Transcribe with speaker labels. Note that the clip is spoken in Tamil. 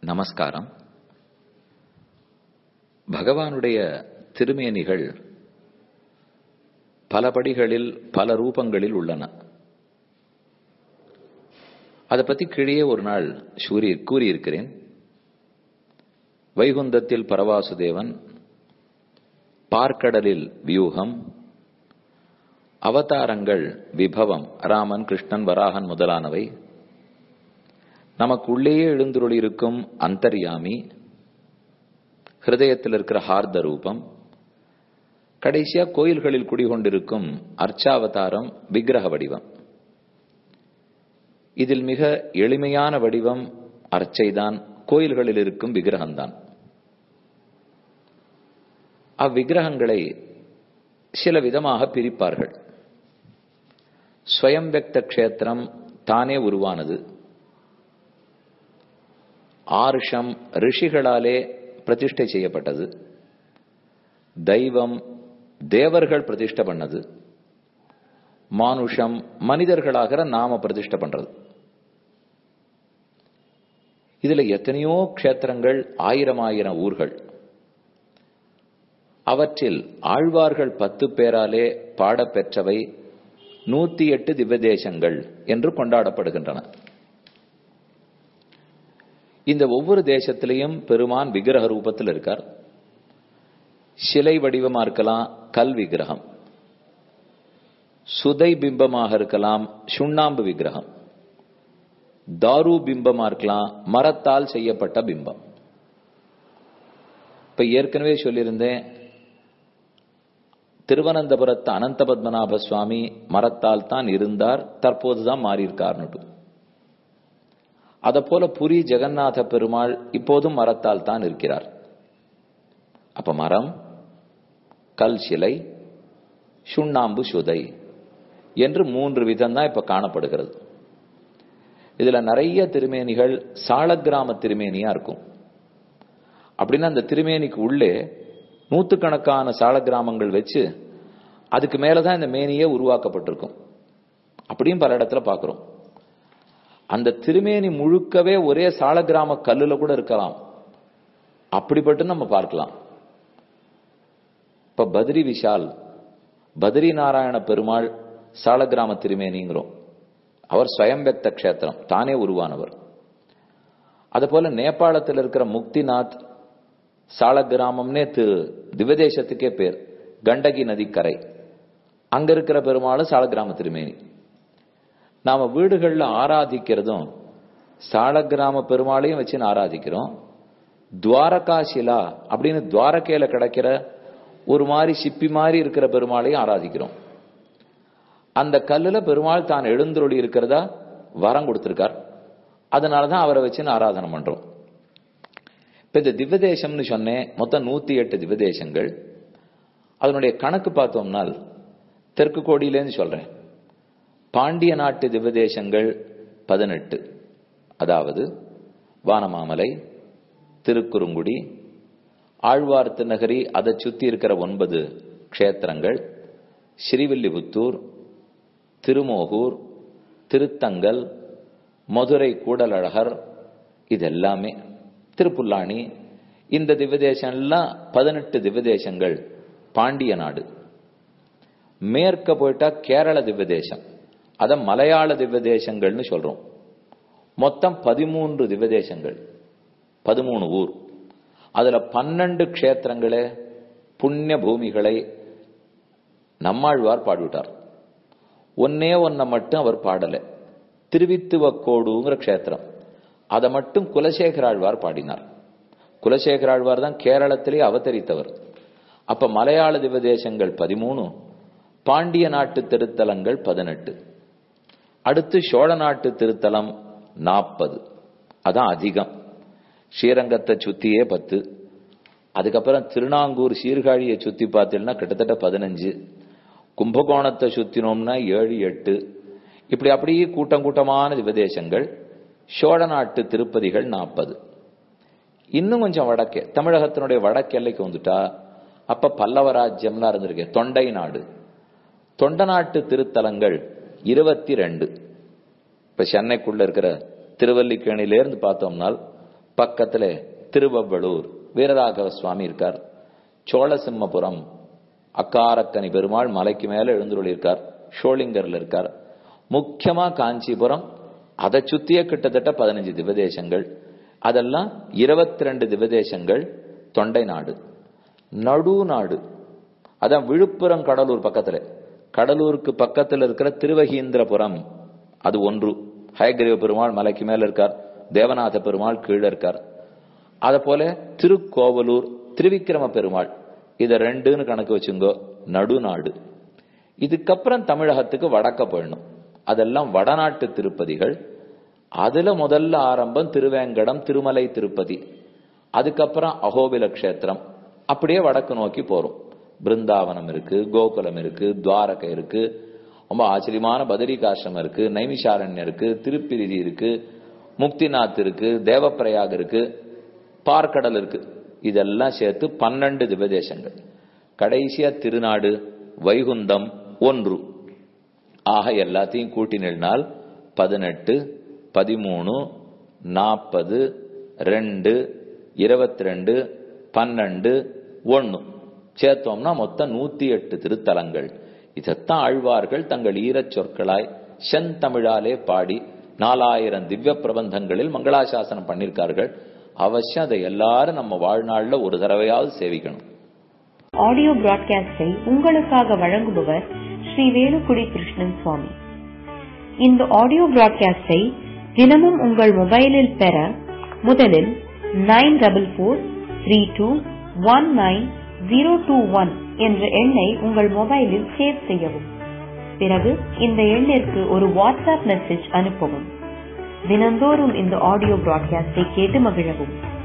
Speaker 1: நமஸ்காரம் பகவானுடைய திருமேனிகள் பல படிகளில் பல ரூபங்களில் உள்ளன அதை பத்தி கீழே ஒரு நாள் சூரிய கூறியிருக்கிறேன் வைகுந்தத்தில் பரவாசுதேவன் பார்க்கடலில் வியூகம் அவதாரங்கள் விபவம் ராமன் கிருஷ்ணன் வராகன் முதலானவை நமக்கு உள்ளேயே எழுந்துருளி இருக்கும் அந்தர்யாமி ஹிருதயத்தில் இருக்கிற ஹார்த ரூபம் கடைசியா கோயில்களில் குடிகொண்டிருக்கும் அர்ச்சாவதாரம் விக்கிரக வடிவம் இதில் மிக எளிமையான வடிவம் அர்ச்சைதான் கோயில்களில் இருக்கும் விக்கிரகம்தான் அவ்விக்கிரகங்களை சில விதமாக பிரிப்பார்கள் ஸ்வயம் வெக்த கஷேத்திரம் தானே உருவானது ஆருஷம் ரிஷிகளாலே பிரதிஷ்டை செய்யப்பட்டது தெய்வம் தேவர்கள் பிரதிஷ்டை பண்ணது மானுஷம் மனிதர்களாகிற நாம பிரதிஷ்டை பண்றது இதுல எத்தனையோ க்ஷேத்திரங்கள் ஆயிரம் ஆயிரம் ஊர்கள் அவற்றில் ஆழ்வார்கள் பத்து பேராலே பாடப்பெற்றவை நூத்தி எட்டு திவ்யதேசங்கள் என்று கொண்டாடப்படுகின்றன இந்த ஒவ்வொரு தேசத்திலையும் பெருமான் விக்கிரக ரூபத்தில் இருக்கார் சிலை வடிவமா இருக்கலாம் கல் விக்கிரகம் சுதை பிம்பமாக இருக்கலாம் சுண்ணாம்பு விக்கிரகம் தாரு பிம்பமா இருக்கலாம் மரத்தால் செய்யப்பட்ட பிம்பம் இப்ப ஏற்கனவே சொல்லியிருந்தேன் திருவனந்தபுரத்து அனந்த பத்மநாப சுவாமி மரத்தால் தான் இருந்தார் தற்போதுதான் மாறியிருக்கார்னுட்டு அத போல புரி ஜெகநாத பெருமாள் இப்போதும் மரத்தால் தான் இருக்கிறார் அப்ப மரம் கல் சிலை சுண்ணாம்பு சுதை என்று மூன்று விதம் தான் இப்ப காணப்படுகிறது இதுல நிறைய திருமேனிகள் சாலக்கிராம திருமேனியா இருக்கும் அப்படின்னா அந்த திருமேனிக்கு உள்ளே நூத்துக்கணக்கான சால கிராமங்கள் வச்சு அதுக்கு மேலதான் இந்த மேனியே உருவாக்கப்பட்டிருக்கும் அப்படியும் பல இடத்துல பாக்குறோம் அந்த திருமேனி முழுக்கவே ஒரே சால கிராம கல்லுல கூட இருக்கலாம் அப்படிப்பட்டு நம்ம பார்க்கலாம் இப்ப பத்ரி விஷால் பத்ரி நாராயண பெருமாள் சால கிராம திருமேனிங்கிறோம் அவர் ஸ்வயம்பெக்த கஷேத்திரம் தானே உருவானவர் அது போல நேபாளத்தில் இருக்கிற முக்திநாத் சால கிராமம்னே திவதேசத்துக்கே பேர் கண்டகி நதிக்கரை அங்க இருக்கிற பெருமாளும் சால கிராம திருமேனி நாம வீடுகள்ல ஆராதிக்கிறதும் சால கிராம பெருமாளையும் வச்சு ஆராதிக்கிறோம் துவாரகா சிலா அப்படின்னு துவாரகையில கிடைக்கிற ஒரு மாதிரி சிப்பி மாதிரி இருக்கிற பெருமாளையும் ஆராதிக்கிறோம் அந்த கல்லுல பெருமாள் தான் எழுந்தருளி இருக்கிறதா வரம் கொடுத்திருக்கார் அதனாலதான் அவரை வச்சு ஆராதனை பண்றோம் இப்ப இந்த திவ்யதேசம்னு சொன்னேன் மொத்தம் நூத்தி எட்டு திவ்யதேசங்கள் அதனுடைய கணக்கு பார்த்தோம்னால் தெற்கு கோடியிலேருந்து சொல்றேன் பாண்டிய நாட்டு திவ்யதேசங்கள் பதினெட்டு அதாவது வானமாமலை திருக்குறுங்குடி ஆழ்வார் திருநகரி அதை சுத்தி இருக்கிற ஒன்பது க்ஷேத்திரங்கள் ஸ்ரீவில்லிபுத்தூர் திருமோகூர் திருத்தங்கல் மதுரை கூடலழகர் இதெல்லாமே திருப்புல்லாணி இந்த திவ்யதேசம்லாம் பதினெட்டு திவ்யதேசங்கள் பாண்டிய நாடு மேற்க போயிட்டா கேரள திவ்யதேசம் அத மலையாள திவ்யதேசங்கள்னு சொல்றோம் மொத்தம் பதிமூன்று திவ்யதேசங்கள் பதிமூணு ஊர் அதுல பன்னெண்டு க்ஷேத்திரங்களே புண்ணிய பூமிகளை நம்மாழ்வார் பாடிவிட்டார் ஒன்னே ஒன்ன மட்டும் அவர் பாடல திருவித்துவக்கோடுங்கிற க்ஷேத்திரம் அதை மட்டும் குலசேகராழ்வார் பாடினார் குலசேகராழ்வார் தான் கேரளத்திலே அவதரித்தவர் அப்ப மலையாள திவதேசங்கள் பதிமூணு பாண்டிய நாட்டு திருத்தலங்கள் பதினெட்டு அடுத்து சோழ நாட்டு திருத்தலம் நாற்பது அதான் அதிகம் ஸ்ரீரங்கத்தை சுத்தியே பத்து அதுக்கப்புறம் திருநாங்கூர் சீர்காழியை சுத்தி பார்த்தீங்கன்னா கிட்டத்தட்ட பதினஞ்சு கும்பகோணத்தை சுத்தினோம்னா ஏழு எட்டு இப்படி அப்படியே கூட்டம் கூட்டமான திவதேசங்கள் சோழ நாட்டு திருப்பதிகள் நாற்பது இன்னும் கொஞ்சம் வடக்கே தமிழகத்தினுடைய வடக்கு எல்லைக்கு வந்துட்டா அப்ப பல்லவ ராஜ்யம்லாம் இருந்திருக்கு தொண்டை நாடு தொண்ட நாட்டு திருத்தலங்கள் இருபத்தி ரெண்டு இப்ப சென்னைக்குள்ள இருக்கிற திருவல்லிக்கேணில இருந்து பார்த்தோம்னால் பக்கத்துல திருவவ்வளூர் வீரராகவ சுவாமி இருக்கார் சோழசிம்மபுரம் அக்காரக்கனி பெருமாள் மலைக்கு மேல எழுந்துள்ளிருக்கார் ஷோலிங்கர்ல இருக்கார் முக்கியமா காஞ்சிபுரம் அதை சுத்திய கிட்டத்தட்ட பதினஞ்சு திவதேசங்கள் அதெல்லாம் இருபத்தி ரெண்டு திவதேசங்கள் தொண்டை நாடு நடு நாடு அதான் விழுப்புரம் கடலூர் பக்கத்துல கடலூருக்கு பக்கத்துல இருக்கிற திருவகீந்திரபுரம் அது ஒன்று ஹயகிரீவ பெருமாள் மலைக்கு மேல இருக்கார் தேவநாத பெருமாள் கீழே இருக்கார் அத போல திருக்கோவலூர் திருவிக்கிரம பெருமாள் இத ரெண்டுன்னு கணக்கு வச்சுங்கோ நடுநாடு இதுக்கப்புறம் தமிழகத்துக்கு வடக்க போயிடணும் அதெல்லாம் வடநாட்டு திருப்பதிகள் அதுல முதல்ல ஆரம்பம் திருவேங்கடம் திருமலை திருப்பதி அதுக்கப்புறம் அகோபில கஷேத்திரம் அப்படியே வடக்கு நோக்கி போறோம் பிருந்தாவனம் இருக்கு கோகுலம் இருக்கு துவாரகை இருக்கு ரொம்ப ஆச்சரியமான பதரிகாசிரமம் இருக்கு நைமிஷாரண்யம் இருக்கு திருப்பிரிதி இருக்கு முக்திநாத் இருக்கு தேவப்பிரயாக இருக்கு பார்க்கடல் இருக்கு இதெல்லாம் சேர்த்து பன்னெண்டு திவதேசங்கள் கடைசியா திருநாடு வைகுந்தம் ஒன்று ஆக எல்லாத்தையும் கூட்டினால் பதினெட்டு பதிமூணு நாற்பது ரெண்டு இருபத்தி ரெண்டு பன்னெண்டு ஒன்னு சேர்த்தோம்னா மொத்தம் நூத்தி எட்டு திருத்தலங்கள் இதைத்தான் ஆழ்வார்கள் தங்கள் ஈரச் சொற்களாய் செந்தமிழாலே பாடி நாலாயிரம் திவ்ய பிரபந்தங்களில் மங்களாசாசனம் பண்ணிருக்கார்கள் அவசியம் அதை எல்லாரும் நம்ம வாழ்நாள்ல ஒரு தடவையாவது சேவிக்கணும்
Speaker 2: ஆடியோ பிராட்காஸ்டை உங்களுக்காக வழங்குபவர் ஸ்ரீ வேலுக்குடி கிருஷ்ணன் சுவாமி இந்த ஆடியோ பிராட்காஸ்டை தினமும் உங்கள் மொபைலில் பெற முதலில் nine double four three two one nine zero two one என்ற எண்ணை உங்கள் மொபைலில் சேவ் செய்யவும் பிறகு இந்த எண்ணிற்கு ஒரு வாட்ஸ்அப் மெசேஜ் அனுப்பவும் தினந்தோறும் இந்த ஆடியோ பிராட்காஸ்டை கேட்டு மகிழவும்